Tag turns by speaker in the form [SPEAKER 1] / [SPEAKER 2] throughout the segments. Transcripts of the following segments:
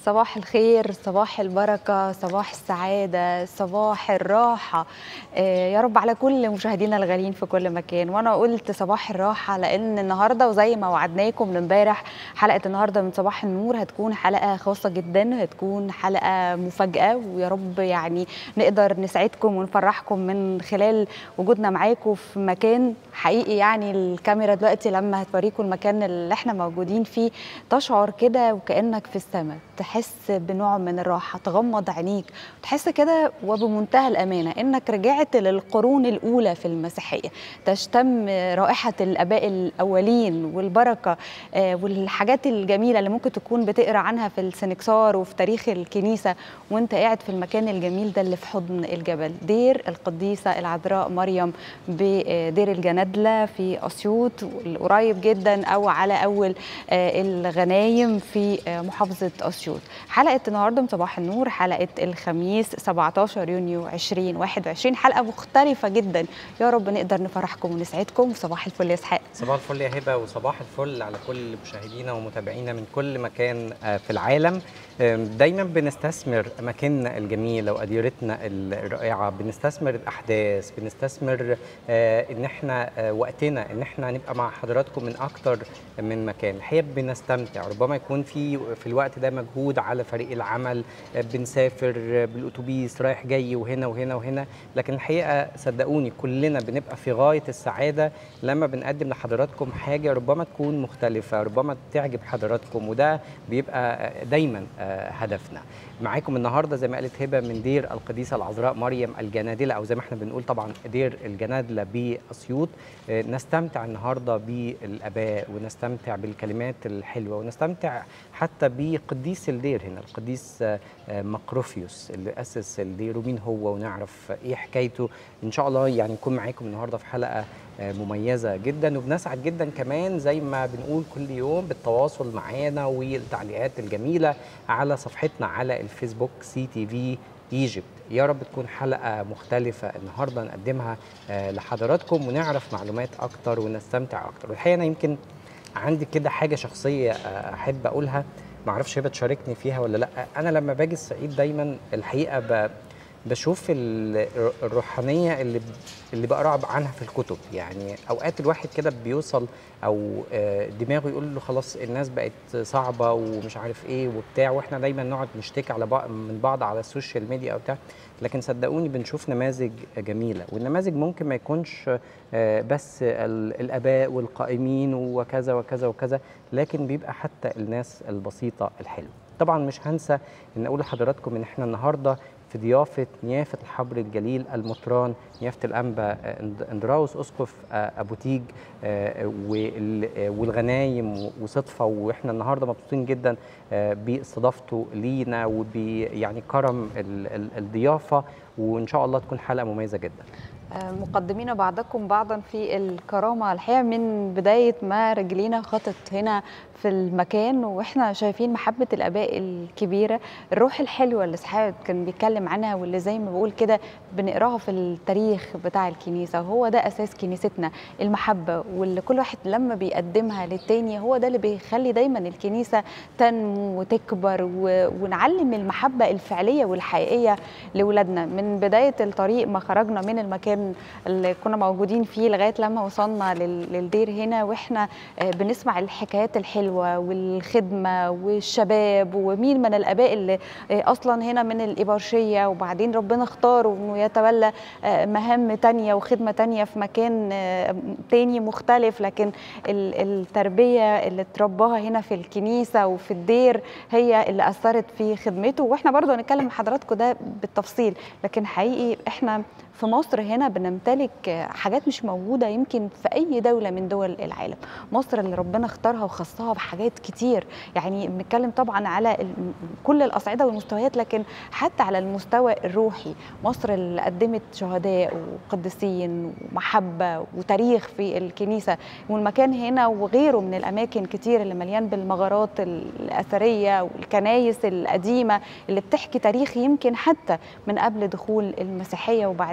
[SPEAKER 1] صباح الخير صباح البركة صباح السعادة صباح الراحة آه، يا رب على كل مشاهدينا الغاليين في كل مكان وانا قلت صباح الراحة لان النهاردة وزي ما وعدناكم من امبارح حلقة النهاردة من صباح النور هتكون حلقة خاصة جدا هتكون حلقة مفاجأة ويا رب يعني نقدر نسعدكم ونفرحكم من خلال وجودنا معاكم في مكان حقيقي يعني الكاميرا دلوقتي لما هتوريكم المكان اللي احنا موجودين فيه تشعر كده وكأنك في السماء تحس بنوع من الراحة تغمض عينيك تحس كده وبمنتهى الأمانة إنك رجعت للقرون الأولى في المسيحية تشتم رائحة الآباء الأولين والبركة آه، والحاجات الجميلة اللي ممكن تكون بتقرأ عنها في السنكسار وفي تاريخ الكنيسة وانت قاعد في المكان الجميل ده اللي في حضن الجبل دير القديسة العذراء مريم بدير الجندلة في أسيوط القريب جدا أو على أول آه، الغنايم في آه، محافظة أسيوط حلقة النهاردة من صباح النور حلقة الخميس 17 يونيو 2021 حلقة مختلفة جدا يا رب نقدر نفرحكم ونسعدكم صباح الفل يا اسحاق
[SPEAKER 2] صباح الفل يا هبه وصباح الفل على كل مشاهدينا ومتابعينا من كل مكان آه، في العالم آم، دايما بنستثمر اماكننا الجميله واديرتنا الرائعه بنستثمر الاحداث بنستثمر آه، ان احنا آه، وقتنا ان احنا نبقى مع حضراتكم من اكتر من مكان الحقيقه بنستمتع ربما يكون في في الوقت ده مجهود على فريق العمل آه، بنسافر آه، بالاتوبيس رايح جاي وهنا وهنا وهنا لكن الحقيقه صدقوني كلنا بنبقى في غايه السعاده لما بنقدم لحضراتكم حاجه ربما تكون مختلفه ربما تعجب حضراتكم وده بيبقى آه، دايما آه، هدفنا معاكم النهارده زي ما قالت هبه من دير القديسه العذراء مريم الجنادله او زي ما احنا بنقول طبعا دير الجنادله باسيوط آه، نستمتع النهارده بالاباء ونستمتع بالكلمات الحلوه ونستمتع حتى بقديس الدير هنا القديس آه، آه، مقروفيوس اللي اسس الدير ومين هو ونعرف ايه حكايته ان شاء الله يعني نكون معاكم النهارده في حلقه آه، مميزه جدا وبنسعد جدا كمان زي ما بنقول كل يوم بالتواصل معانا والتعليقات الجميله على صفحتنا على الفيسبوك سي تي في ايجيبت يا رب تكون حلقه مختلفه النهارده نقدمها آه، لحضراتكم ونعرف معلومات اكتر ونستمتع اكتر والحقيقه انا يمكن عندي كده حاجه شخصيه آه، احب اقولها ما اعرفش هبه تشاركني فيها ولا لا انا لما باجي الصعيد دايما الحقيقه ب... بشوف ال- الروحانيه اللي اللي بقرا عنها في الكتب يعني اوقات الواحد كده بيوصل او آه، دماغه يقول له خلاص الناس بقت صعبه ومش عارف ايه وبتاع واحنا دايما نقعد نشتكي على بعض من بعض على السوشيال ميديا او بتاع لكن صدقوني بنشوف نماذج جميله والنماذج ممكن ما يكونش آه، بس ال- الاباء والقائمين وكذا وكذا وكذا لكن بيبقى حتى الناس البسيطه الحلوه طبعا مش هنسى ان اقول لحضراتكم ان احنا النهارده في ضيافه نيافه الحبر الجليل المطران نيافه الانبا آه، إند- اندراوس اسقف آه، ابو تيج آه، وال- آه، والغنايم وصدفه واحنا النهارده مبسوطين جدا آه، باستضافته لينا وب يعني كرم ال- ال- الضيافه وان شاء الله تكون حلقه مميزه جدا
[SPEAKER 1] آه، مقدمين بعضكم بعضا في الكرامة الحقيقة من بداية ما رجلينا خطت هنا في المكان واحنا شايفين محبة الآباء الكبيرة الروح الحلوة اللي اسحاق كان بيتكلم عنها واللي زي ما بقول كده بنقراها في التاريخ بتاع الكنيسة وهو ده أساس كنيستنا المحبة واللي كل واحد لما بيقدمها للتاني هو ده اللي بيخلي دايما الكنيسة تنمو وتكبر و... ونعلم المحبة الفعلية والحقيقية لولادنا من بداية الطريق ما خرجنا من المكان اللي كنا موجودين فيه لغاية لما وصلنا لل... للدير هنا واحنا آه، بنسمع الحكايات الحلوة والخدمة والشباب ومين من الآباء اللي آه، أصلا هنا من الإبرشية وبعدين ربنا اختاره إنه يتولى آه، مهام تانية وخدمة تانية في مكان آه، تاني مختلف لكن ال- التربية اللي اترباها هنا في الكنيسة وفي الدير هي اللي أثرت في خدمته واحنا برضو هنتكلم مع حضراتكم ده بالتفصيل لكن حقيقي احنا في مصر هنا بنمتلك حاجات مش موجودة يمكن في أي دولة من دول العالم مصر اللي ربنا اختارها وخصها بحاجات كتير يعني بنتكلم طبعا على ال- كل الأصعدة والمستويات لكن حتى على المستوى الروحي مصر اللي قدمت شهداء وقديسين ومحبة وتاريخ في الكنيسة والمكان هنا وغيره من الأماكن كتير اللي مليان بالمغارات الأثرية والكنايس القديمة اللي بتحكي تاريخ يمكن حتى من قبل دخول المسيحية وبعدين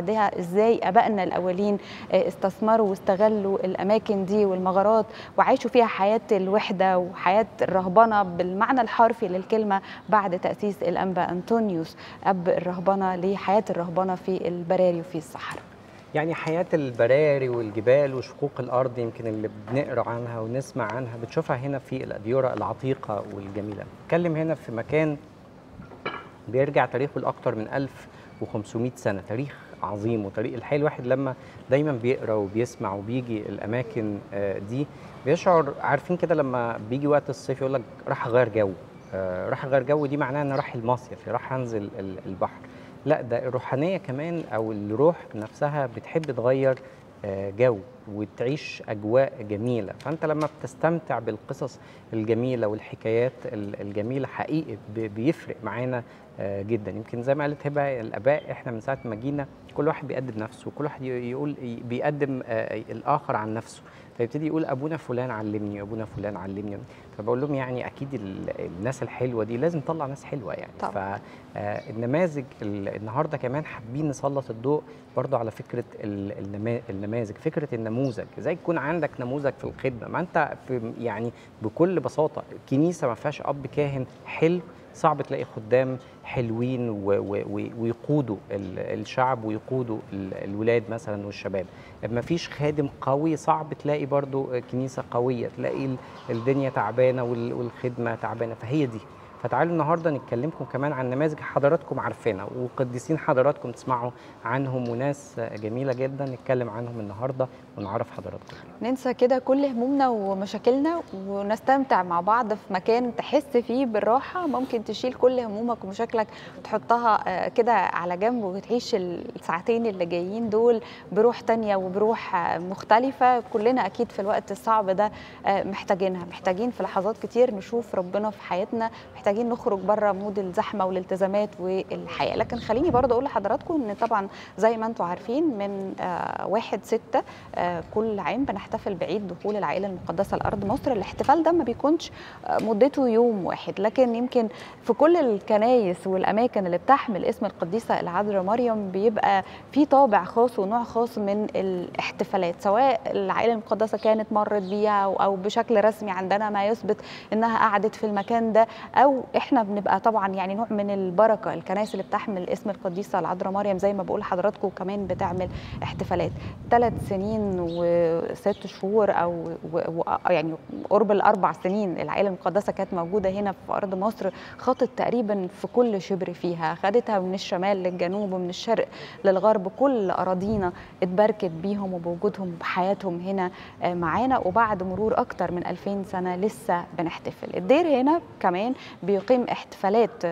[SPEAKER 1] بعدها ازاي ابائنا الاولين استثمروا واستغلوا الاماكن دي والمغارات وعاشوا فيها حياه الوحده وحياه الرهبنه بالمعنى الحرفي للكلمه بعد تاسيس الانبا انطونيوس اب الرهبنه لحياه الرهبنه في البراري وفي الصحراء
[SPEAKER 2] يعني حياة البراري والجبال وشقوق الأرض يمكن اللي بنقرأ عنها ونسمع عنها بتشوفها هنا في الأديرة العتيقة والجميلة نتكلم هنا في مكان بيرجع تاريخه لأكثر من 1500 سنة تاريخ عظيم وطريق الحي الواحد لما دايما بيقرا وبيسمع وبيجي الاماكن دي بيشعر عارفين كده لما بيجي وقت الصيف يقول لك راح اغير جو راح اغير جو دي معناها ان راح المصيف راح انزل البحر لا ده الروحانيه كمان او الروح نفسها بتحب تغير جو وتعيش اجواء جميله فانت لما بتستمتع بالقصص الجميله والحكايات الجميله حقيقي بيفرق معانا جدا يمكن زي ما قالت هبه الاباء احنا من ساعه ما جينا كل واحد بيقدم نفسه كل واحد يقول بيقدم الاخر عن نفسه فيبتدي يقول ابونا فلان علمني ابونا فلان علمني فبقول لهم يعني اكيد الناس الحلوه دي لازم نطلع ناس حلوه يعني فالنماذج النهارده كمان حابين نسلط الضوء برضو على فكره النماذج فكره النموذج ازاي يكون عندك نموذج في الخدمه ما انت في يعني بكل بساطه كنيسه ما فيهاش اب كاهن حلو صعب تلاقي خدام حلوين ويقودوا الشعب ويقودوا الولاد مثلا والشباب ما فيش خادم قوي صعب تلاقي برضو كنيسة قوية تلاقي الدنيا تعبانة والخدمة تعبانة فهي دي فتعالوا النهارده نتكلمكم كمان عن نماذج حضراتكم عارفينها وقديسين حضراتكم تسمعوا عنهم وناس جميله جدا نتكلم عنهم النهارده ونعرف حضراتكم
[SPEAKER 1] ننسى كده كل همومنا ومشاكلنا ونستمتع مع بعض في مكان تحس فيه بالراحه ممكن تشيل كل همومك ومشاكلك وتحطها كده على جنب وتعيش الساعتين اللي جايين دول بروح تانية وبروح مختلفه كلنا اكيد في الوقت الصعب ده محتاجينها محتاجين في لحظات كتير نشوف ربنا في حياتنا محتاجين نخرج بره مود الزحمه والالتزامات والحياه لكن خليني برضه اقول لحضراتكم ان طبعا زي ما انتم عارفين من آه واحد ستة آه كل عام بنحتفل بعيد دخول العائله المقدسه لارض مصر الاحتفال ده ما بيكونش آه مدته يوم واحد لكن يمكن في كل الكنايس والاماكن اللي بتحمل اسم القديسه العذراء مريم بيبقى في طابع خاص ونوع خاص من الاحتفالات سواء العائله المقدسه كانت مرت بيها او بشكل رسمي عندنا ما يثبت انها قعدت في المكان ده او احنا بنبقى طبعا يعني نوع من البركه الكنائس اللي بتحمل اسم القديسه العذراء مريم زي ما بقول لحضراتكم كمان بتعمل احتفالات ثلاث سنين وست شهور او و يعني قرب الاربع سنين العائله المقدسه كانت موجوده هنا في ارض مصر خطت تقريبا في كل شبر فيها خدتها من الشمال للجنوب ومن الشرق للغرب كل اراضينا اتباركت بيهم وبوجودهم وبحياتهم هنا معانا وبعد مرور اكتر من 2000 سنه لسه بنحتفل الدير هنا كمان بيقيم احتفالات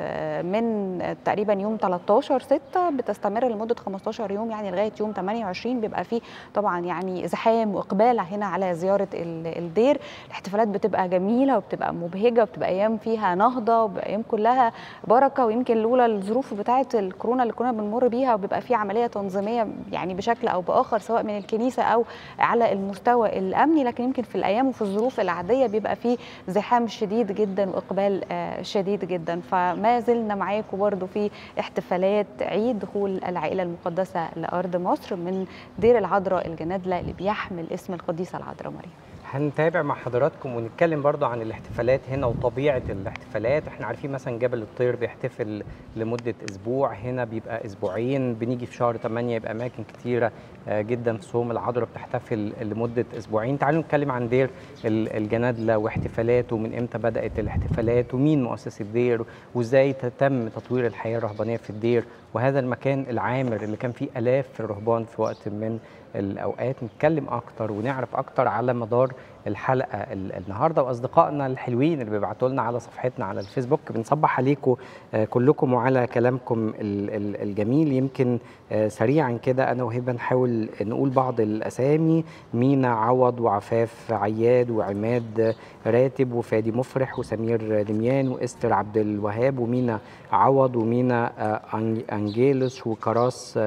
[SPEAKER 1] من تقريبا يوم 13 6 بتستمر لمده 15 يوم يعني لغايه يوم 28 بيبقى فيه طبعا يعني زحام واقبال هنا على زياره الدير الاحتفالات بتبقى جميله وبتبقى مبهجه وبتبقى ايام فيها نهضه وبتبقى ايام كلها بركه ويمكن لولا الظروف بتاعه الكورونا اللي كنا بنمر بيها وبيبقى في عمليه تنظيميه يعني بشكل او باخر سواء من الكنيسه او على المستوى الامني لكن يمكن في الايام وفي الظروف العاديه بيبقى في زحام شديد جدا واقبال شديد جدا فما زلنا معاكم برضو في احتفالات عيد دخول العائله المقدسه لارض مصر من دير العذراء الجنادله اللي بيحمل اسم القديسه العذراء مريم
[SPEAKER 2] هنتابع مع حضراتكم ونتكلم برضو عن الاحتفالات هنا وطبيعة الاحتفالات احنا عارفين مثلا جبل الطير بيحتفل لمدة اسبوع هنا بيبقى اسبوعين بنيجي في شهر 8 يبقى اماكن كتيرة جدا في صوم العذراء بتحتفل لمدة اسبوعين تعالوا نتكلم عن دير الجنادلة واحتفالاته ومن امتى بدأت الاحتفالات ومين مؤسس الدير وازاي تم تطوير الحياة الرهبانية في الدير وهذا المكان العامر اللي كان فيه الاف الرهبان في وقت من الاوقات نتكلم اكتر ونعرف اكتر على مدار الحلقه النهارده واصدقائنا الحلوين اللي بيبعتوا لنا على صفحتنا على الفيسبوك بنصبح عليكم كلكم وعلى كلامكم الجميل يمكن سريعا كده انا وهبه نحاول نقول بعض الاسامي مينا عوض وعفاف عياد وعماد راتب وفادي مفرح وسمير دميان واستر عبد الوهاب ومينا عوض ومينا انجيلوس وكراس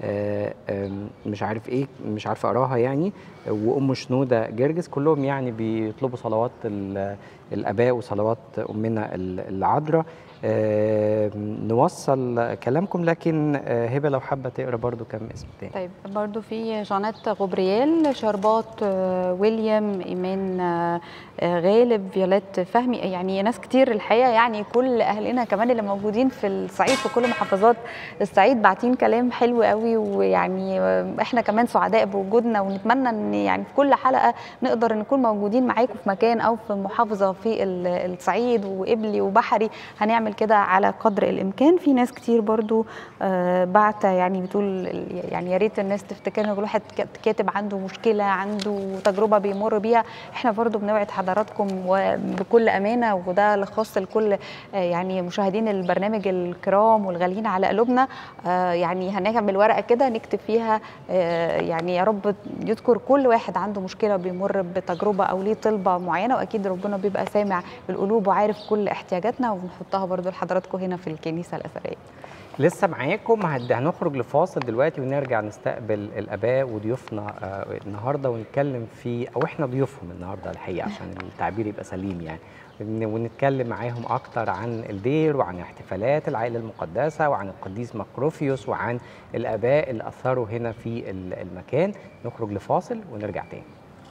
[SPEAKER 2] مش عارف ايه مش عارف اقراها يعني وام شنوده جرجس كلهم يعني بيطلبوا صلوات الاباء وصلوات امنا العذراء آه، نوصل كلامكم لكن آه، هبه لو حابه تقرا برضو كم اسم تاني
[SPEAKER 1] طيب برضو في جانيت غبريال شربات آه، ويليام ايمان آه، آه، غالب فيولات فهمي يعني ناس كتير الحقيقه يعني كل اهلنا كمان اللي موجودين في الصعيد في كل محافظات الصعيد باعتين كلام حلو قوي ويعني آه، احنا كمان سعداء بوجودنا ونتمنى ان يعني في كل حلقه نقدر نكون موجودين معاكم في مكان او في محافظه في ال- الصعيد وقبلي وبحري هنعمل كده على قدر الامكان في ناس كتير برضو آه، بعت يعني بتقول يعني يا ريت الناس تفتكر ان كل واحد كات- كاتب عنده مشكله عنده تجربه بيمر بيها احنا برضو بنوعد حضراتكم وبكل امانه وده لخاص لكل آه، يعني مشاهدين البرنامج الكرام والغاليين على قلوبنا آه، يعني هنعمل ورقه كده نكتب فيها آه، يعني يا رب يذكر كل واحد عنده مشكله بيمر بتجربه او ليه طلبه معينه واكيد ربنا بيبقى سامع القلوب وعارف كل احتياجاتنا وبنحطها برضو لحضراتكم هنا في الكنيسه الاثريه
[SPEAKER 2] لسه معاكم هد- هنخرج لفاصل دلوقتي ونرجع نستقبل الاباء وضيوفنا آه، النهارده ونتكلم في او احنا ضيوفهم النهارده الحقيقه عشان التعبير يبقى سليم يعني ون- ونتكلم معاهم اكتر عن الدير وعن احتفالات العائله المقدسه وعن القديس مقروفيوس وعن الاباء اللي اثروا هنا في ال- المكان نخرج لفاصل ونرجع تاني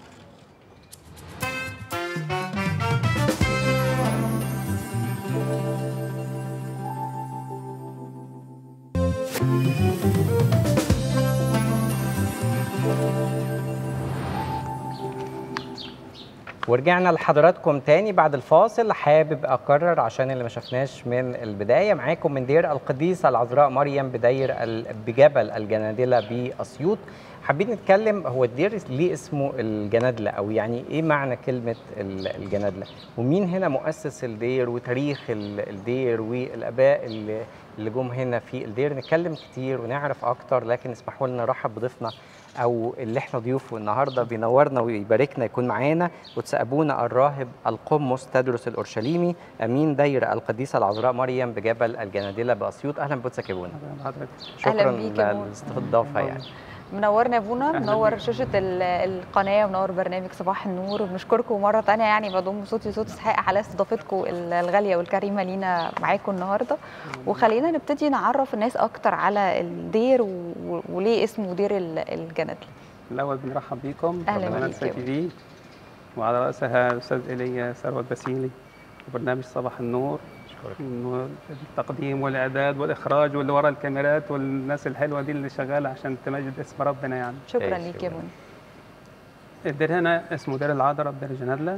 [SPEAKER 2] ورجعنا لحضراتكم تاني بعد الفاصل حابب اكرر عشان اللي ما شفناش من البدايه معاكم من دير القديسه العذراء مريم بدير ال- بجبل الجنادله باسيوط حابين نتكلم هو الدير ليه اسمه الجنادله او يعني ايه معنى كلمه ال- الجنادله ومين هنا مؤسس الدير وتاريخ ال- الدير والاباء اللي اللي جم هنا في الدير نتكلم كتير ونعرف اكتر لكن اسمحوا لنا نرحب بضيفنا او اللي احنا ضيوفه النهارده بينورنا ويباركنا يكون معانا وتسابونا الراهب القمص تدرس الاورشليمي امين دايره القديسه العذراء مريم بجبل الجنادله باسيوط اهلا بوتسك يا بونا
[SPEAKER 3] حضرتك
[SPEAKER 1] أهلاً
[SPEAKER 2] شكرا
[SPEAKER 1] بيك يا بونا.
[SPEAKER 2] للاستضافه يعني
[SPEAKER 1] منورنا يا بونا
[SPEAKER 3] أهلاً
[SPEAKER 1] منور
[SPEAKER 3] بيك.
[SPEAKER 1] شاشه ال- القناه ومنور برنامج صباح النور وبنشكركم مره تانية يعني بضم صوتي صوت اسحاق على استضافتكم ال- الغاليه والكريمه لينا معاكم النهارده وخلينا نبتدي نعرف الناس اكتر على الدير و- وليه اسمه دير ال- الجندل
[SPEAKER 3] الاول بنرحب بيكم
[SPEAKER 1] أهلاً
[SPEAKER 3] قناه
[SPEAKER 1] بيك
[SPEAKER 3] سي
[SPEAKER 1] يا
[SPEAKER 3] تي في وعلى راسها الاستاذ ايليا ثروت باسيلي وبرنامج صباح النور إنه التقديم والاعداد والاخراج واللي ورا الكاميرات والناس الحلوه دي اللي شغاله عشان تمجد اسم ربنا يعني
[SPEAKER 1] شكرا
[SPEAKER 2] كويس
[SPEAKER 1] ليك
[SPEAKER 2] يا
[SPEAKER 1] يا
[SPEAKER 2] بونا.
[SPEAKER 1] بونا
[SPEAKER 3] الدير هنا اسمه دير العذراء بدير جنادلة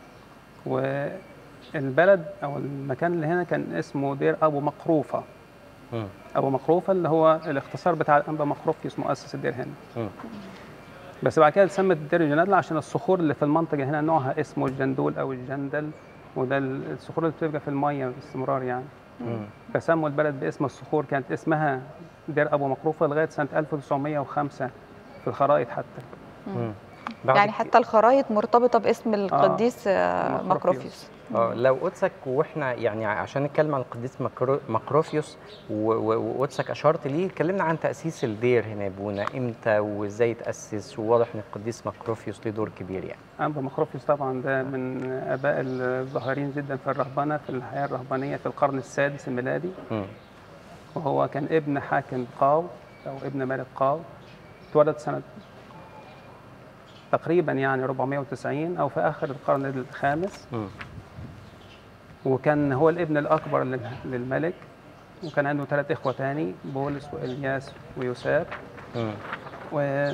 [SPEAKER 3] والبلد او المكان اللي هنا كان اسمه دير ابو مقروفه
[SPEAKER 2] مم.
[SPEAKER 3] ابو مقروفه اللي هو الاختصار بتاع الانبا مقروفيوس مؤسس الدير هنا
[SPEAKER 2] مم.
[SPEAKER 3] بس بعد كده اتسمت الدير الجنادلة عشان الصخور اللي في المنطقة هنا نوعها اسمه الجندول أو الجندل وده ال- الصخور اللي بتبقى في المية باستمرار يعني
[SPEAKER 2] مم.
[SPEAKER 3] فسموا البلد باسم الصخور كانت اسمها دير أبو مقروفة لغاية سنة 1905 في الخرائط حتى
[SPEAKER 2] مم. بعد
[SPEAKER 1] يعني
[SPEAKER 2] ك-
[SPEAKER 1] حتى الخرايط مرتبطه باسم القديس آه،
[SPEAKER 3] مقروفيوس.
[SPEAKER 1] مقروفيوس
[SPEAKER 2] اه لو قدسك واحنا يعني عشان نتكلم عن القديس مكرو- مقروفيوس و- و- وقدسك اشرت ليه اتكلمنا عن تاسيس الدير هنا يا بونا امتى وازاي تاسس وواضح ان القديس مقروفيوس ليه دور كبير يعني
[SPEAKER 3] أنبا مقروفيوس طبعا ده من آباء الظاهرين جدا في الرهبنة في الحياة الرهبانية في القرن السادس الميلادي
[SPEAKER 2] مم.
[SPEAKER 3] وهو كان ابن حاكم قاو أو ابن ملك قاو اتولد سنة تقريبا يعني 490 أو في آخر القرن الخامس
[SPEAKER 2] مم.
[SPEAKER 3] وكان هو الابن الأكبر لل- للملك وكان عنده ثلاث إخوة تاني بولس وإلياس ويوسف
[SPEAKER 2] مم.
[SPEAKER 3] وكان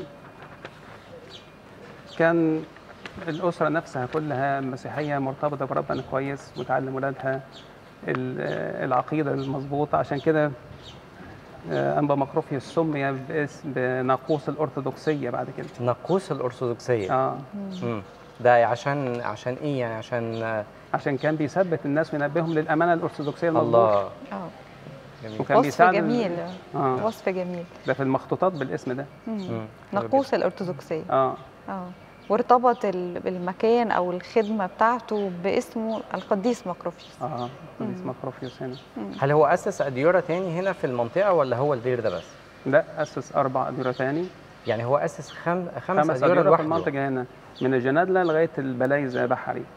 [SPEAKER 3] الأسرة نفسها كلها مسيحية مرتبطة بربنا كويس وتعلم ولادها ال- العقيدة المظبوطة عشان كده آه، أنبا مقروفيوس سمي باسم بناقوس الأرثوذكسية بعد كده
[SPEAKER 2] ناقوس الارثوذكسيه
[SPEAKER 3] آه
[SPEAKER 2] مم. ده عشان عشان ايه يعني عشان آه،
[SPEAKER 3] عشان كان بيثبت الناس وينبههم للأمانة الأرثوذكسية المظبوطة
[SPEAKER 2] الله
[SPEAKER 1] اه
[SPEAKER 2] جميل.
[SPEAKER 3] وكان
[SPEAKER 1] وصف
[SPEAKER 3] بيساعد ال-
[SPEAKER 1] جميل
[SPEAKER 3] آه
[SPEAKER 1] وصف جميل
[SPEAKER 3] ده في المخطوطات بالاسم ده
[SPEAKER 1] مم.
[SPEAKER 2] مم.
[SPEAKER 1] ناقوس الارثوذكسيه
[SPEAKER 3] آه
[SPEAKER 1] اه وارتبط ال- المكان او الخدمه بتاعته باسمه القديس مقروفيوس
[SPEAKER 3] آه قديس
[SPEAKER 1] مم.
[SPEAKER 3] مقروفيوس هنا
[SPEAKER 2] هل هو اسس اديره تاني هنا في المنطقه ولا هو الدير ده بس
[SPEAKER 3] لا أسس أربع أديرة تاني
[SPEAKER 2] يعني هو اسس خم... خمس,
[SPEAKER 3] خمس
[SPEAKER 2] اديره
[SPEAKER 3] أديرة في
[SPEAKER 2] لوحده
[SPEAKER 3] المنطقة هنا من الجنادلة لغاية البلايزة بحري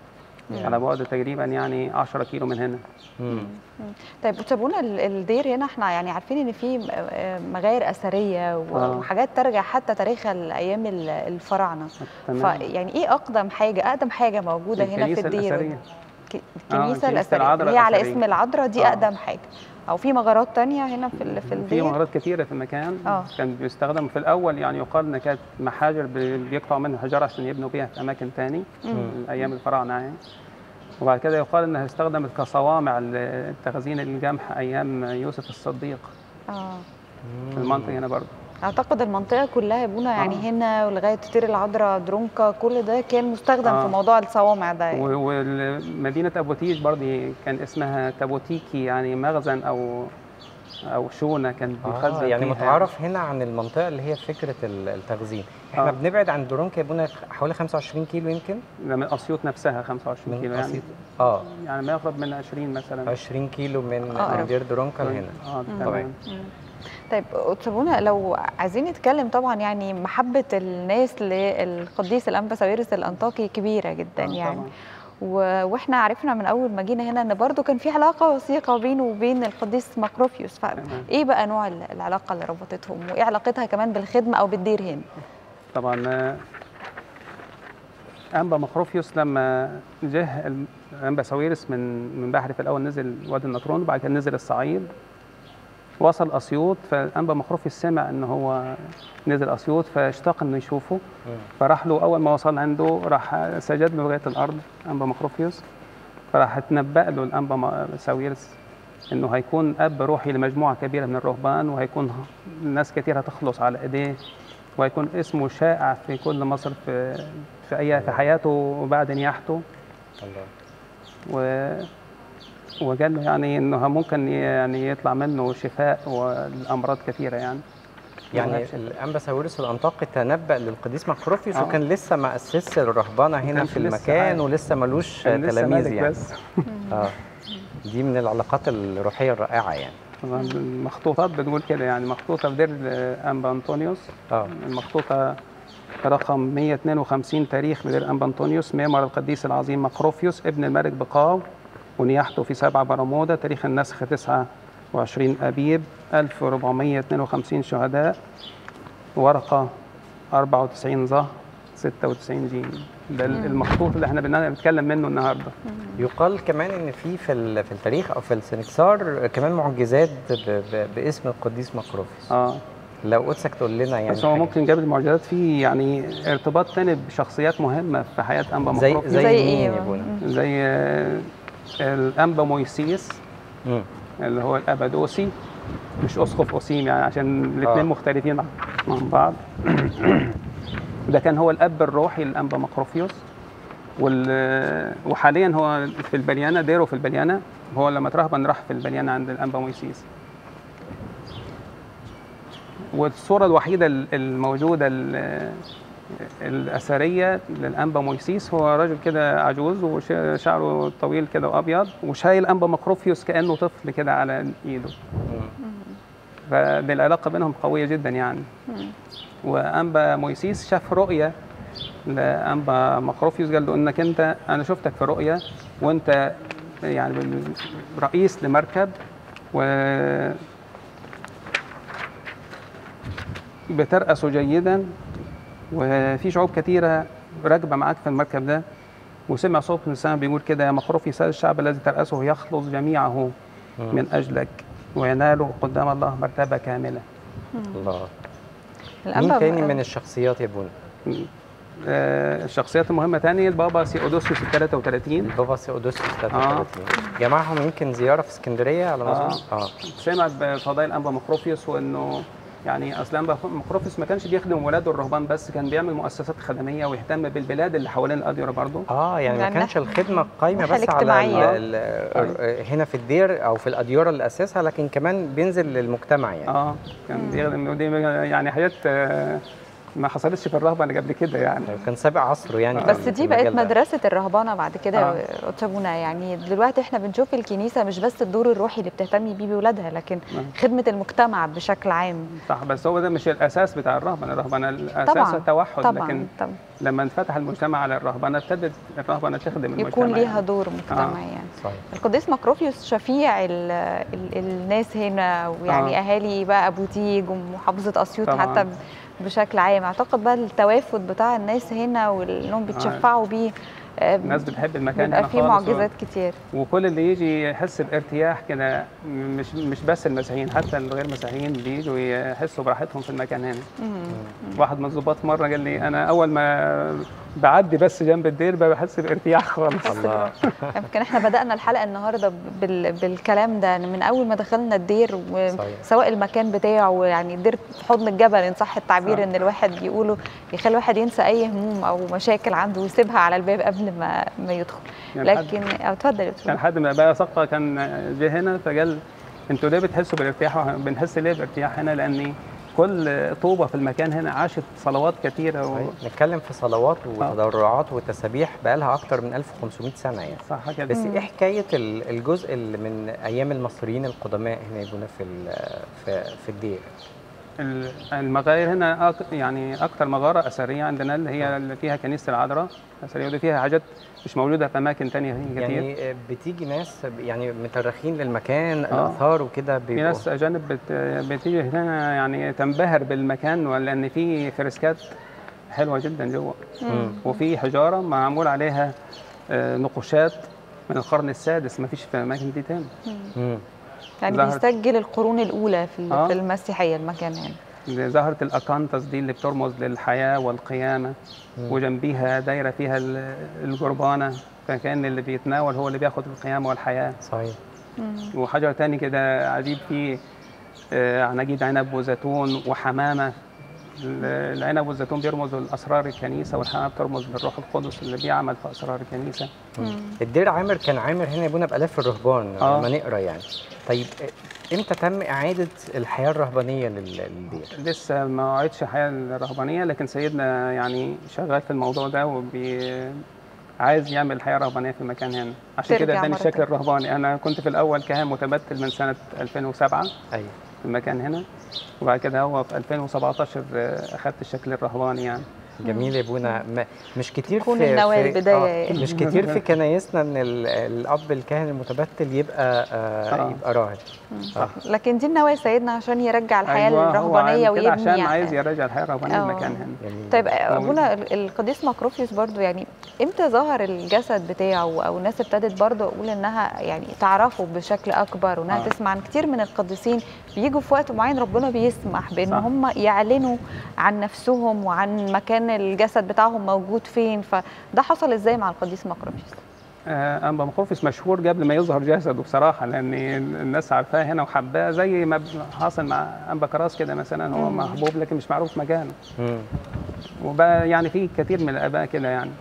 [SPEAKER 3] على بعد تقريبا يعني 10 كيلو من هنا
[SPEAKER 2] مم.
[SPEAKER 1] طيب وتابونا ال- الدير هنا احنا يعني عارفين ان في م- آه مغاير اثريه و-
[SPEAKER 3] آه.
[SPEAKER 1] وحاجات ترجع حتى تاريخها لايام ال- الفراعنه
[SPEAKER 3] تمام
[SPEAKER 1] فيعني ايه اقدم حاجه اقدم حاجه موجوده هنا في
[SPEAKER 3] الكنيسة
[SPEAKER 1] الدير
[SPEAKER 3] الأثرية.
[SPEAKER 1] ك-
[SPEAKER 3] آه،
[SPEAKER 1] الكنيسه
[SPEAKER 3] كنيسة
[SPEAKER 1] الاثريه
[SPEAKER 3] العذراء
[SPEAKER 1] اللي هي على
[SPEAKER 3] الأثرية.
[SPEAKER 1] اسم العذراء دي
[SPEAKER 3] آه.
[SPEAKER 1] اقدم حاجه او في مغارات تانية هنا في ال- في
[SPEAKER 3] في
[SPEAKER 1] الدير
[SPEAKER 3] مهارات كثيره في المكان
[SPEAKER 1] آه.
[SPEAKER 3] كان بيستخدم في الاول يعني يقال ان كانت محاجر بي- بيقطعوا منها حجاره عشان يبنوا بيها في اماكن ثاني من ايام الفراعنه يعني وبعد كده يقال انها استخدمت كصوامع لتخزين القمح ايام يوسف الصديق
[SPEAKER 1] اه
[SPEAKER 3] في المنطقه هنا برضه
[SPEAKER 1] اعتقد المنطقه كلها يا بونا يعني
[SPEAKER 3] آه.
[SPEAKER 1] هنا ولغايه تير العذراء درونكا كل ده كان مستخدم
[SPEAKER 3] آه.
[SPEAKER 1] في موضوع الصوامع ده يعني.
[SPEAKER 3] و- ومدينه ابوتيج برضه كان اسمها تابوتيكي يعني مخزن او او شونه كان بيخزن
[SPEAKER 2] آه يعني
[SPEAKER 3] فيها.
[SPEAKER 2] متعارف هنا عن المنطقه اللي هي فكره ال- التخزين احنا
[SPEAKER 3] آه.
[SPEAKER 2] بنبعد عن درونكا يا ابونا حوالي 25 كيلو يمكن
[SPEAKER 3] ده من اسيوط نفسها 25 كيلو
[SPEAKER 2] من
[SPEAKER 3] يعني
[SPEAKER 2] أسيوط. اه
[SPEAKER 3] يعني ما يقرب من 20 مثلا
[SPEAKER 2] 20 كيلو من
[SPEAKER 1] آه.
[SPEAKER 2] من دير درونكا لهنا
[SPEAKER 3] اه
[SPEAKER 2] طبعاً.
[SPEAKER 3] تمام
[SPEAKER 1] طيب تسيبونا لو عايزين نتكلم طبعا يعني محبه الناس للقديس الانبا ساويرس الانطاكي كبيره جدا
[SPEAKER 3] آه،
[SPEAKER 1] يعني
[SPEAKER 3] طبعاً.
[SPEAKER 1] و- واحنا عرفنا من اول ما جينا هنا ان برضو كان في علاقه وثيقه بينه وبين القديس مكروفيوس فايه بقى نوع ال- العلاقه اللي ربطتهم وايه علاقتها كمان بالخدمه او بالدير هنا
[SPEAKER 3] طبعا آه، انبا مقروفيوس لما جه ال- انبا ساويرس من من بحر في الاول نزل وادي النطرون وبعد كده نزل الصعيد وصل اسيوط فانبا مقروفيوس سمع ان هو نزل اسيوط فاشتاق انه يشوفه
[SPEAKER 2] مم.
[SPEAKER 3] فراح له اول ما وصل عنده راح سجد له لغايه الارض انبا مقروفيوس فراح اتنبأ له الانبا م- ساويرس انه هيكون اب روحي لمجموعه كبيره من الرهبان وهيكون ه- ناس كتير هتخلص على ايديه وهيكون اسمه شائع في كل مصر في في اي في حياته وبعد نياحته
[SPEAKER 2] الله
[SPEAKER 3] و وقال له يعني انه ممكن يعني يطلع منه شفاء والامراض كثيره يعني
[SPEAKER 2] يعني
[SPEAKER 3] وهبش.
[SPEAKER 2] الانبا ساويرس الانطاقي تنبأ للقديس مكروفيوس
[SPEAKER 3] آه.
[SPEAKER 2] وكان لسه ما اسسش الرهبنه هنا
[SPEAKER 3] كانش
[SPEAKER 2] في
[SPEAKER 3] لسه
[SPEAKER 2] المكان
[SPEAKER 3] عايش.
[SPEAKER 2] ولسه ملوش
[SPEAKER 3] كان لسه
[SPEAKER 2] تلاميذ
[SPEAKER 3] مالك
[SPEAKER 2] يعني
[SPEAKER 3] بس
[SPEAKER 2] اه دي من العلاقات الروحيه الرائعه يعني
[SPEAKER 3] طبعاً المخطوطات بتقول كده يعني مخطوطه في دير انبا انطونيوس
[SPEAKER 2] اه
[SPEAKER 3] المخطوطة رقم 152 تاريخ بدير أنبا أنطونيوس ميمر القديس العظيم مقروفيوس ابن الملك بقاو ونياحته في سبعة برمودا تاريخ النسخ 29 أبيب 1452 شهداء ورقة 94 ظهر 96 جيم ده المخطوط اللي احنا بن- بنتكلم منه النهارده
[SPEAKER 2] يقال كمان ان في في ال- في التاريخ او في السنكسار كمان معجزات ب- ب- باسم القديس مكروفيوس
[SPEAKER 3] اه
[SPEAKER 2] لو قدسك تقول لنا يعني
[SPEAKER 3] بس هو
[SPEAKER 2] حاجة.
[SPEAKER 3] ممكن جاب المعجزات فيه يعني ارتباط تاني بشخصيات مهمة في حياة أنبا
[SPEAKER 2] زي
[SPEAKER 3] مقروفيوس
[SPEAKER 2] زي,
[SPEAKER 1] زي
[SPEAKER 2] مين
[SPEAKER 1] إيه
[SPEAKER 2] يا
[SPEAKER 1] بقى؟
[SPEAKER 2] ابونا
[SPEAKER 3] زي آه، الأنبا مويسيس
[SPEAKER 2] مم.
[SPEAKER 3] اللي هو الأبدوسي مش أسقف أوسيم يعني عشان الاثنين
[SPEAKER 2] آه.
[SPEAKER 3] مختلفين مع مع بعض ده كان هو الأب الروحي للأنبا مقروفيوس وال... وحاليا هو في البليانة ديره في البليانة هو لما ترهبن راح في البليانة عند الأنبا مويسيس والصورة الوحيدة ال- الموجودة ال- الأثرية للأنبا مويسيس هو راجل كده عجوز وشعره طويل كده وأبيض وشايل أنبا مقروفيوس كأنه طفل كده على إيده
[SPEAKER 2] مم.
[SPEAKER 3] فالعلاقة بينهم قوية جدا يعني وأنبا مويسيس شاف رؤية لأنبا مقروفيوس قال له إنك أنت أنا شفتك في رؤية وأنت يعني رئيس لمركب و بترأسه جيدا وفي شعوب كثيرة راكبة معاك في المركب ده وسمع صوت من السماء بيقول كده يا مخروفي سال الشعب الذي ترأسه يخلص جميعه من أجلك وينال قدام الله مرتبة كاملة
[SPEAKER 2] الله مين
[SPEAKER 1] الأنبا
[SPEAKER 2] تاني
[SPEAKER 1] بقى-
[SPEAKER 2] من الشخصيات يا ابونا
[SPEAKER 3] آه، الشخصيات المهمة تاني البابا سيودوسيوس ال 33
[SPEAKER 2] البابا سيودوسيوس 33 جمعهم يمكن زياره في اسكندريه على ما
[SPEAKER 3] آه.
[SPEAKER 2] اظن اه
[SPEAKER 3] سمع بفضائل أنبا مخروفيوس وإنه يعني أصل أنبا مخروفيوس ما كانش بيخدم ولاده الرهبان بس كان بيعمل مؤسسات خدمية ويهتم بالبلاد اللي حوالين الأديرة برضه
[SPEAKER 2] اه يعني ما
[SPEAKER 1] يعني
[SPEAKER 2] كانش الخدمه قايمه
[SPEAKER 1] الناحية
[SPEAKER 2] بس على
[SPEAKER 1] الاجتماعية.
[SPEAKER 2] ال- ال- هنا في الدير او في الاديره اللي اسسها لكن كمان بينزل للمجتمع يعني
[SPEAKER 3] اه كان بيخدم ودي يعني حاجات آه، ما حصلتش في الرهبه اللي قبل كده يعني
[SPEAKER 2] كان سابق عصره يعني
[SPEAKER 1] بس
[SPEAKER 2] في
[SPEAKER 1] دي بقت
[SPEAKER 2] المجال ده.
[SPEAKER 1] مدرسة الرهبنة بعد كده
[SPEAKER 3] آه.
[SPEAKER 1] أتشابونا يعني دلوقتي احنا بنشوف الكنيسة مش بس الدور الروحي اللي بتهتمي بيه بولادها لكن
[SPEAKER 3] آه.
[SPEAKER 1] خدمة المجتمع بشكل عام
[SPEAKER 3] صح بس هو ده مش الاساس بتاع الرهبنه الرهبنه الاساس
[SPEAKER 1] طبعا
[SPEAKER 3] التوحد
[SPEAKER 1] طبعا
[SPEAKER 3] لكن
[SPEAKER 1] طبعا
[SPEAKER 3] لما انفتح المجتمع على الرهبنه ابتدت الرهبنه تخدم المجتمع
[SPEAKER 1] يكون ليها
[SPEAKER 3] يعني.
[SPEAKER 1] دور مجتمعي يعني
[SPEAKER 2] صحيح
[SPEAKER 1] القديس مكروفيوس شفيع ال ال الناس هنا ويعني
[SPEAKER 3] آه.
[SPEAKER 1] اهالي بقى ابو تيج ومحافظه اسيوط
[SPEAKER 3] طبعاً.
[SPEAKER 1] حتى ب- بشكل عام اعتقد بقى التوافد بتاع الناس هنا وانهم بيتشفعوا بيه آه،
[SPEAKER 3] الناس بتحب المكان
[SPEAKER 1] بيبقى
[SPEAKER 3] هنا
[SPEAKER 1] فيه
[SPEAKER 3] خالص
[SPEAKER 1] معجزات كتير
[SPEAKER 3] وكل اللي يجي يحس بارتياح كده مش مش بس المسيحيين حتى الغير مسيحيين بيجوا يحسوا براحتهم في المكان هنا
[SPEAKER 1] مم.
[SPEAKER 3] واحد من الضباط مره قال لي انا اول ما بعدي بس جنب الدير بحس بارتياح خالص
[SPEAKER 2] الله
[SPEAKER 1] يمكن احنا بدانا الحلقه النهارده بال بالكلام ده من اول ما دخلنا الدير
[SPEAKER 2] صحيح.
[SPEAKER 1] وسواء المكان بتاعه يعني الدير في حضن الجبل ان صح التعبير
[SPEAKER 3] صح.
[SPEAKER 1] ان الواحد يقوله يخلي الواحد ينسى اي هموم او مشاكل عنده ويسيبها على الباب قبل ما ما يدخل
[SPEAKER 3] يعني حد-
[SPEAKER 1] لكن أو اتفضل يا دكتور.
[SPEAKER 3] كان حد من ابايا سقطه كان جه هنا فقال انتوا ليه بتحسوا بالارتياح بنحس ليه بارتياح هنا لان كل طوبه في المكان هنا عاشت صلوات كثيره و...
[SPEAKER 2] صحيح. نتكلم في صلوات وتضرعات وتسابيح بقالها اكتر من 1500 سنه يعني
[SPEAKER 3] صح كده
[SPEAKER 2] بس ايه حكايه ال- الجزء اللي من ايام المصريين القدماء هنا يكون في ال- في في الدير
[SPEAKER 3] ال- المغاير هنا أك- يعني اكثر مغاره اثريه عندنا اللي هي اللي فيها كنيسه العذراء اثريه ودي فيها حاجات مش موجوده في اماكن تانية كتير يعني
[SPEAKER 2] يعني بتيجي ناس يعني مترخين للمكان
[SPEAKER 3] آه.
[SPEAKER 2] الاثار وكده
[SPEAKER 3] في
[SPEAKER 2] بيبقوا
[SPEAKER 3] ناس اجانب بت... بتيجي هنا يعني تنبهر بالمكان لان في فريسكات حلوه جدا جوه
[SPEAKER 2] مم.
[SPEAKER 3] وفي حجاره معمول عليها آه، نقوشات من القرن السادس ما فيش في اماكن دي تاني
[SPEAKER 2] مم.
[SPEAKER 1] يعني
[SPEAKER 3] ظهرت-
[SPEAKER 1] بيسجل القرون الاولى في ال-
[SPEAKER 3] آه.
[SPEAKER 1] في المسيحيه المكان هنا
[SPEAKER 3] زي زهره الاكانتس دي اللي بترمز للحياه والقيامه
[SPEAKER 2] مم.
[SPEAKER 3] وجنبيها دايره فيها ال- الجربانه فكان اللي بيتناول هو اللي بياخد القيامه والحياه
[SPEAKER 2] صحيح
[SPEAKER 3] وحجر تاني كده عجيب فيه آه، عناجيد عنب وزيتون وحمامه ال- العنب والزيتون بيرمزوا لاسرار الكنيسه والحمامه بترمز للروح القدس اللي بيعمل في اسرار الكنيسه
[SPEAKER 2] الدير عامر كان عامر هنا يبونا بالاف الرهبان
[SPEAKER 3] آه.
[SPEAKER 2] لما نقرا يعني طيب امتى تم اعاده الحياه الرهبانيه لل- للدير
[SPEAKER 3] لسه ما وعدش حياه الرهبانيه لكن سيدنا يعني شغال في الموضوع ده وبي عايز يعمل الحياه الرهبانيه في المكان هنا عشان كده
[SPEAKER 1] ترجع
[SPEAKER 3] اداني
[SPEAKER 1] مرة
[SPEAKER 3] الشكل
[SPEAKER 1] تانية.
[SPEAKER 3] الرهباني انا كنت في الاول كاهن متبتل من سنه 2007
[SPEAKER 2] ايوه
[SPEAKER 3] في المكان هنا وبعد كده هو في 2017 آه، اخذت الشكل الرهباني يعني
[SPEAKER 2] جميل يا ابونا ما- مش كتير
[SPEAKER 1] تكون
[SPEAKER 2] في
[SPEAKER 1] النواة
[SPEAKER 2] في-
[SPEAKER 1] البداية
[SPEAKER 2] آه
[SPEAKER 1] يعني.
[SPEAKER 2] مش كتير في كنايسنا ان ال- الاب الكاهن المتبتل يبقى آه
[SPEAKER 3] آه.
[SPEAKER 2] يبقى راهب آه.
[SPEAKER 1] لكن دي النوايا سيدنا عشان يرجع الحياه
[SPEAKER 3] أيوة، هو
[SPEAKER 1] الرهبانيه
[SPEAKER 3] عامل كده
[SPEAKER 1] ويبني
[SPEAKER 3] عشان عايز يرجع الحياه الرهبانيه
[SPEAKER 1] آه.
[SPEAKER 3] المكان هنا
[SPEAKER 2] جميل
[SPEAKER 1] طيب ابونا ال- القديس مكروفيوس برضو يعني امتى ظهر الجسد بتاعه او الناس ابتدت برضو اقول انها يعني تعرفه بشكل اكبر وانها
[SPEAKER 3] آه.
[SPEAKER 1] تسمع عن كتير من القديسين بيجوا في وقت معين ربنا بيسمح بان
[SPEAKER 3] صح.
[SPEAKER 1] هم يعلنوا عن نفسهم وعن مكان الجسد بتاعهم موجود فين فده حصل ازاي مع القديس مكروفيوس
[SPEAKER 3] آه، انبا مخرفس مشهور قبل ما يظهر جسده بصراحه لان الناس عارفاه هنا وحباه زي ما حاصل مع انبا كراس كده مثلا هو
[SPEAKER 1] مم.
[SPEAKER 3] محبوب لكن مش معروف مكانه
[SPEAKER 2] مم.
[SPEAKER 3] وبقى يعني في كثير من الاباء كده يعني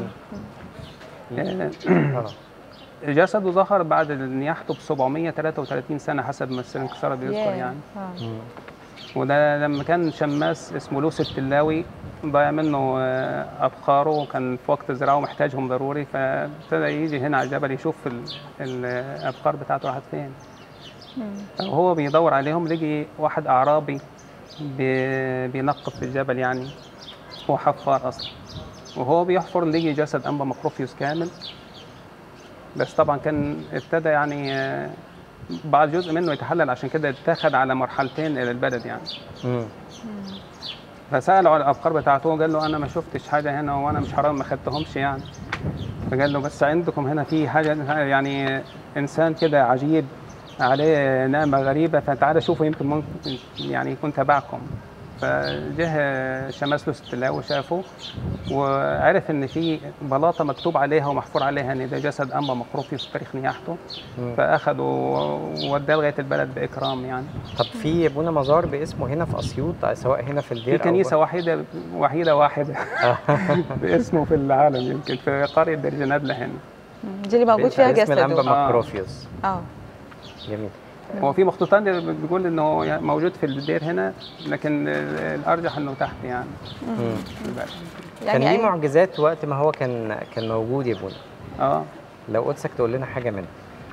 [SPEAKER 3] آه،
[SPEAKER 2] آه.
[SPEAKER 3] جسده ظهر بعد نياحته ب 733 سنه حسب ما السنكسار بيذكر
[SPEAKER 1] ياه.
[SPEAKER 3] يعني
[SPEAKER 1] آه.
[SPEAKER 2] مم.
[SPEAKER 3] وده لما كان شماس اسمه لوس التلاوي ضايع منه آه، ابخاره وكان في وقت زراعه محتاجهم ضروري فابتدى يجي هنا على الجبل يشوف ال- الابخار بتاعته راحت فين
[SPEAKER 1] مم.
[SPEAKER 3] وهو بيدور عليهم لقي واحد اعرابي بي- بينقب في الجبل يعني هو حفار اصلا وهو بيحفر لقي جسد انبا مقروفيوس كامل بس طبعا كان ابتدى يعني آه، بعض جزء منه يتحلل عشان كده اتاخد على مرحلتين الى البلد يعني
[SPEAKER 2] مم.
[SPEAKER 3] فسأله على الأفكار بتاعته قال له أنا ما شفتش حاجة هنا وأنا مش حرام ما خدتهمش يعني فقال له بس عندكم هنا في حاجة يعني إنسان كده عجيب عليه نعمة غريبة فتعالى شوفوا يمكن ممكن يعني يكون تبعكم فجه شماس له التلاوي شافه وعرف ان في بلاطه مكتوب عليها ومحفور عليها ان ده جسد انبا مقروفيوس في تاريخ نياحته
[SPEAKER 2] مم.
[SPEAKER 3] فاخده ووداه لغايه البلد باكرام يعني
[SPEAKER 2] طب في ابونا مزار باسمه هنا في اسيوط سواء هنا في الدير
[SPEAKER 3] في
[SPEAKER 2] أو
[SPEAKER 3] كنيسه وحيده وحيده واحده
[SPEAKER 2] آه.
[SPEAKER 3] باسمه في العالم يمكن في قريه درجنادله هنا
[SPEAKER 1] مم. دي اللي موجود فيها
[SPEAKER 2] اسم الانبا
[SPEAKER 1] جسده
[SPEAKER 3] آه.
[SPEAKER 2] مقروفيوس
[SPEAKER 1] اه
[SPEAKER 2] جميل
[SPEAKER 3] هو في مخطوطات بتقول انه يعني موجود في الدير هنا لكن الارجح انه تحت يعني
[SPEAKER 2] مم. كان
[SPEAKER 1] يعني
[SPEAKER 2] ليه
[SPEAKER 1] أي-
[SPEAKER 2] معجزات وقت ما هو كان كان موجود يا بونا
[SPEAKER 3] اه
[SPEAKER 2] لو قدسك تقول لنا حاجه منها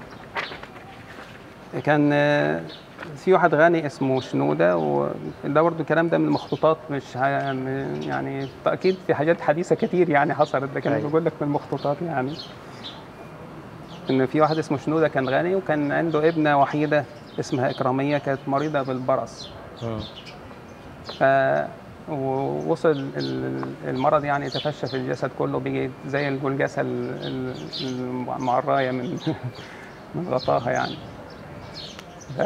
[SPEAKER 3] كان آه، في واحد غني اسمه شنودة وده برضه الكلام ده من المخطوطات مش ه- م- يعني أكيد في حاجات حديثة كتير يعني حصلت ده كان
[SPEAKER 2] أيوة.
[SPEAKER 3] بيقول لك من المخطوطات يعني إن في واحد اسمه شنودة كان غني وكان عنده ابنة وحيدة اسمها إكرامية كانت مريضة بالبرص
[SPEAKER 2] مم.
[SPEAKER 3] ف ووصل ال- المرض يعني يتفشى في الجسد كله بيجي زي الجلجسة ال- ال- المعراية من من غطاها يعني ف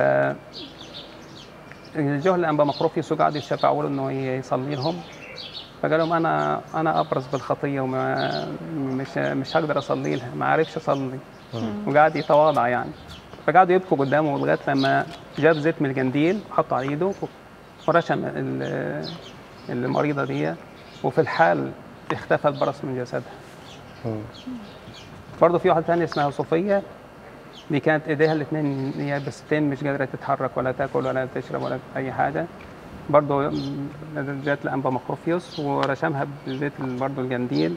[SPEAKER 3] الجهل أنبا مقروفيوس قعد يشفعوا له إنه يصلي لهم فقال لهم أنا أنا أبرز بالخطية وما مش مش هقدر أصلي لها ما عرفش أصلي وقعد يتواضع يعني فقعدوا يبكوا قدامه لغاية لما جاب زيت من الجنديل وحطه على إيده ورشم ال- المريضة دي وفي الحال اختفى البرص من جسدها
[SPEAKER 2] مم.
[SPEAKER 3] برضه في واحدة تانية اسمها صوفية دي كانت ايديها الاثنين هي بستين مش قادرة تتحرك ولا تاكل ولا تشرب ولا أي حاجة برضه جات لأنبا مقروفيوس ورشمها بزيت برضه الجنديل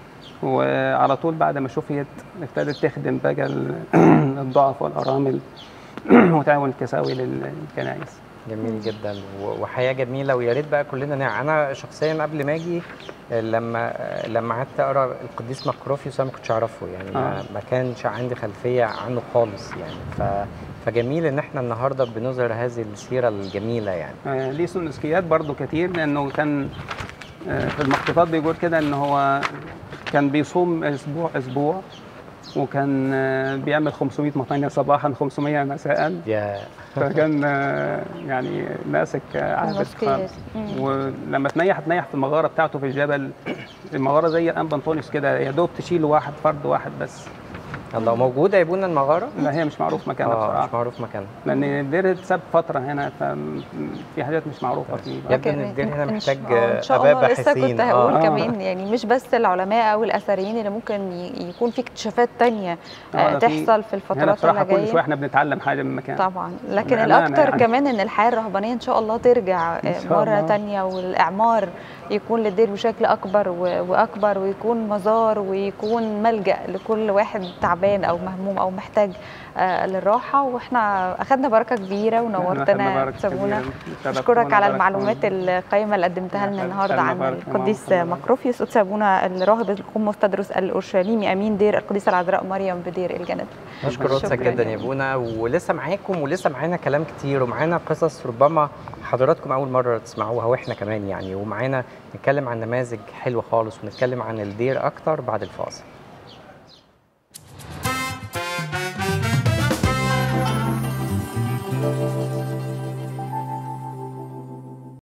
[SPEAKER 3] وعلى طول بعد ما شفيت ابتدت تخدم بقى ال- الضعف والأرامل وتعمل تساوي للكنائس
[SPEAKER 2] جميل جدا و- وحياه جميله ويا ريت بقى كلنا نع... انا شخصيا قبل ما اجي لما لما قعدت اقرا القديس مقروفيوس انا ما كنتش اعرفه يعني ما,
[SPEAKER 3] آه.
[SPEAKER 2] ما كانش عندي خلفيه عنه خالص يعني ف... فجميل ان احنا النهارده بنظهر هذه السيره الجميله يعني
[SPEAKER 3] آه، ليه سنسكيات برضو كتير لانه كان آه، في المخطوطات بيقول كده ان هو كان بيصوم اسبوع اسبوع وكان آه، بيعمل 500 مطانية صباحا 500 مساء
[SPEAKER 2] يا
[SPEAKER 3] فكان آه، يعني ماسك آه، عهد
[SPEAKER 1] المسكيات.
[SPEAKER 3] خالص.
[SPEAKER 1] مم.
[SPEAKER 3] ولما تنيح تنيح في المغاره بتاعته في الجبل المغاره زي الانبا انطونيوس كده يا دوب تشيل واحد فرد واحد بس
[SPEAKER 2] الله موجوده يا ابونا المغاره
[SPEAKER 3] لا هي مش معروف مكانها
[SPEAKER 2] اه
[SPEAKER 3] بصراحه
[SPEAKER 2] مش معروف مكانها
[SPEAKER 3] لان الدير اتساب فتره هنا ففي حاجات مش معروفه فيه
[SPEAKER 2] يبدو ان
[SPEAKER 1] كمان.
[SPEAKER 2] الدير هنا
[SPEAKER 1] إن
[SPEAKER 2] محتاج
[SPEAKER 1] شاء- آه، ان شاء
[SPEAKER 2] اباء
[SPEAKER 1] الله لسه
[SPEAKER 2] باحثين
[SPEAKER 1] كنت هقول
[SPEAKER 3] آه.
[SPEAKER 1] كمان يعني مش بس العلماء او الاثريين اللي ممكن ي- يكون في اكتشافات تانية
[SPEAKER 3] آه،
[SPEAKER 1] آه،
[SPEAKER 3] ده في-
[SPEAKER 1] تحصل في
[SPEAKER 3] هنا
[SPEAKER 1] الفترات
[SPEAKER 3] بصراحه
[SPEAKER 1] اللي
[SPEAKER 3] كل شويه
[SPEAKER 1] جايه
[SPEAKER 3] احنا بنتعلم حاجه من مكان
[SPEAKER 1] طبعا لكن
[SPEAKER 3] بأمانة
[SPEAKER 1] الاكتر
[SPEAKER 3] يعني.
[SPEAKER 1] كمان ان الحياه الرهبانيه ان شاء الله ترجع
[SPEAKER 3] إن
[SPEAKER 1] آه،
[SPEAKER 3] شاء
[SPEAKER 1] مره
[SPEAKER 3] الله.
[SPEAKER 1] تانية والاعمار يكون للدير بشكل اكبر و- واكبر ويكون مزار ويكون ملجا لكل واحد تعبان او مهموم او محتاج آه، للراحه واحنا اخذنا بركه كبيره
[SPEAKER 3] إحنا أخدنا
[SPEAKER 1] ونورتنا
[SPEAKER 3] بركة
[SPEAKER 1] سابونا
[SPEAKER 3] كبيرة. شرفتونا
[SPEAKER 1] اشكرك على
[SPEAKER 3] وباركتونا.
[SPEAKER 1] المعلومات القيمه اللي قدمتها لنا
[SPEAKER 3] أخدنا
[SPEAKER 1] النهارده عن
[SPEAKER 3] بركة
[SPEAKER 1] القديس
[SPEAKER 3] معاكم.
[SPEAKER 1] مكروفيوس قدس ابونا الراهب القمص تدرس الاورشليمي امين دير القديسه العذراء مريم بدير الجنة
[SPEAKER 2] نشكر قدسك
[SPEAKER 1] شكراً
[SPEAKER 2] جدا
[SPEAKER 1] يا
[SPEAKER 2] يا ابونا ولسه معاكم ولسه معانا كلام كتير ومعانا قصص ربما حضراتكم اول مره تسمعوها واحنا كمان يعني ومعانا نتكلم عن نماذج حلوه خالص ونتكلم عن الدير اكتر بعد الفاصل